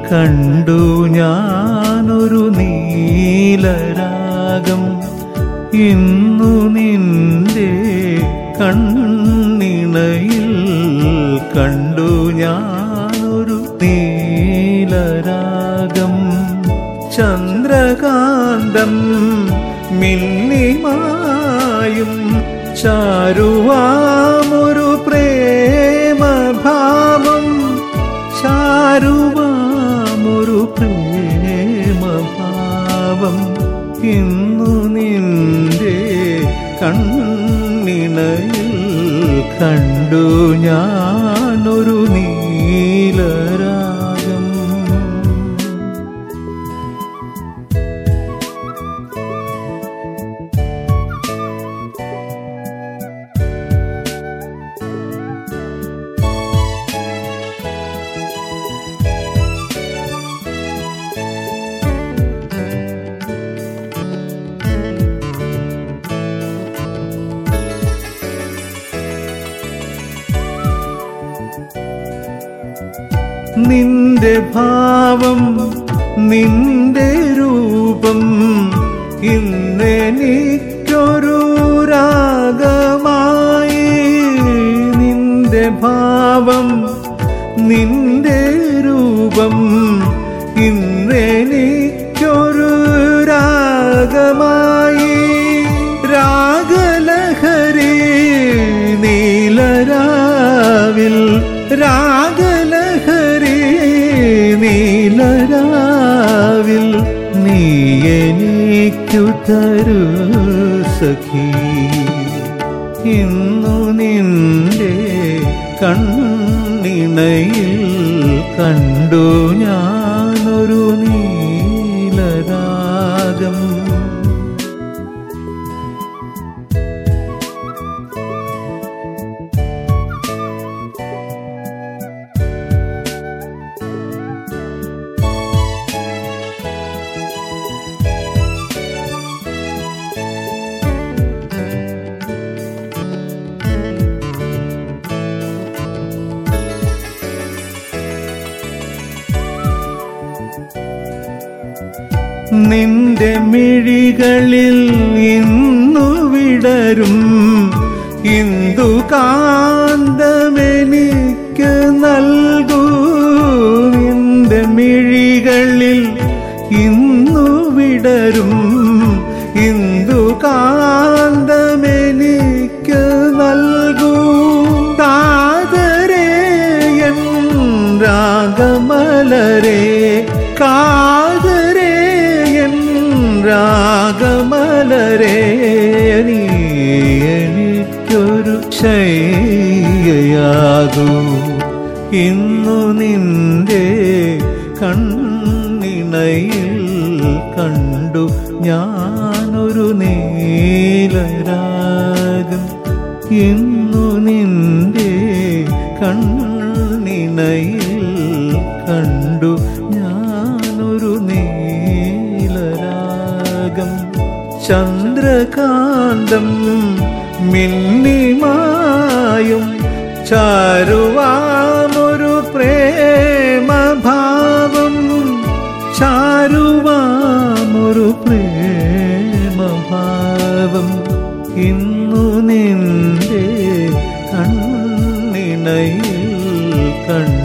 കണ്ടു ഞാനൊരു നീലരാഗം ഇന്നു നിന്റെ കണ്ണിണയിൽ കണ്ടു ഞാനൊരു നീലരാഗം ചന്ദ്രകാന്തം മിന്നിമായും ചാരുവാമൊരു പ്രേമഭാവം ചാരുവാമൊരു പ്രേമഭാവം ഇന്നു നിന്റെ കണ്ണിണയിൽ കണ്ടു ഞാനൊരു നീലരാഗം നിന്റെ ഭാവം നിന്റെ രൂപം ഇന്നെനിക്കൊരു രാഗമായി നിന്റെ ഭാവം നിന്റെ രൂപം ഇന്നെനിക്കൊരു രാഗമായി രാഗലഹരി നീലരാവിൽ രാഗലഹരി നീലരാവിൽ നീ എനിക്കു തരൂ സഖി ഇന്നു നിന്റെ കണ്ണിണയിൽ കണ്ടു ഞാനൊരു നീലരാഗം നിന്റെ മിഴികളിൽ ഇന്നു വിടരും ഇന്ദു കാന്തമെനിക്ക് നൽകൂ നിന്റെ മിഴികളിൽ ഇന്നു വിടരും ഇന്ദു കാന്തമെനിക്ക് നൽകൂ കാതരേയൻ രാഗമലരേ കാതരേയൻ രാഗമലരേ നീ എനിക്കൊരു ശയ്യയാകൂ ഇന്നു നിന്റെ കണ്ണിണയിൽ കണ്ടു ഞാനൊരു നീലരാഗം ഇന്നു നിന്റെ കണ്ണിണയിൽ കണ്ടു ഞാനൊരു നീലരാഗം ചന്ദ്രകാന്തം മിന്നിമായും ചാരുവാമൊരു പ്രേമഭാവം ചാരുവാമൊരു പ്രേമഭാവം ഇന്നു നിന്റെ കണ്ണിണയിൽ കണ്ടു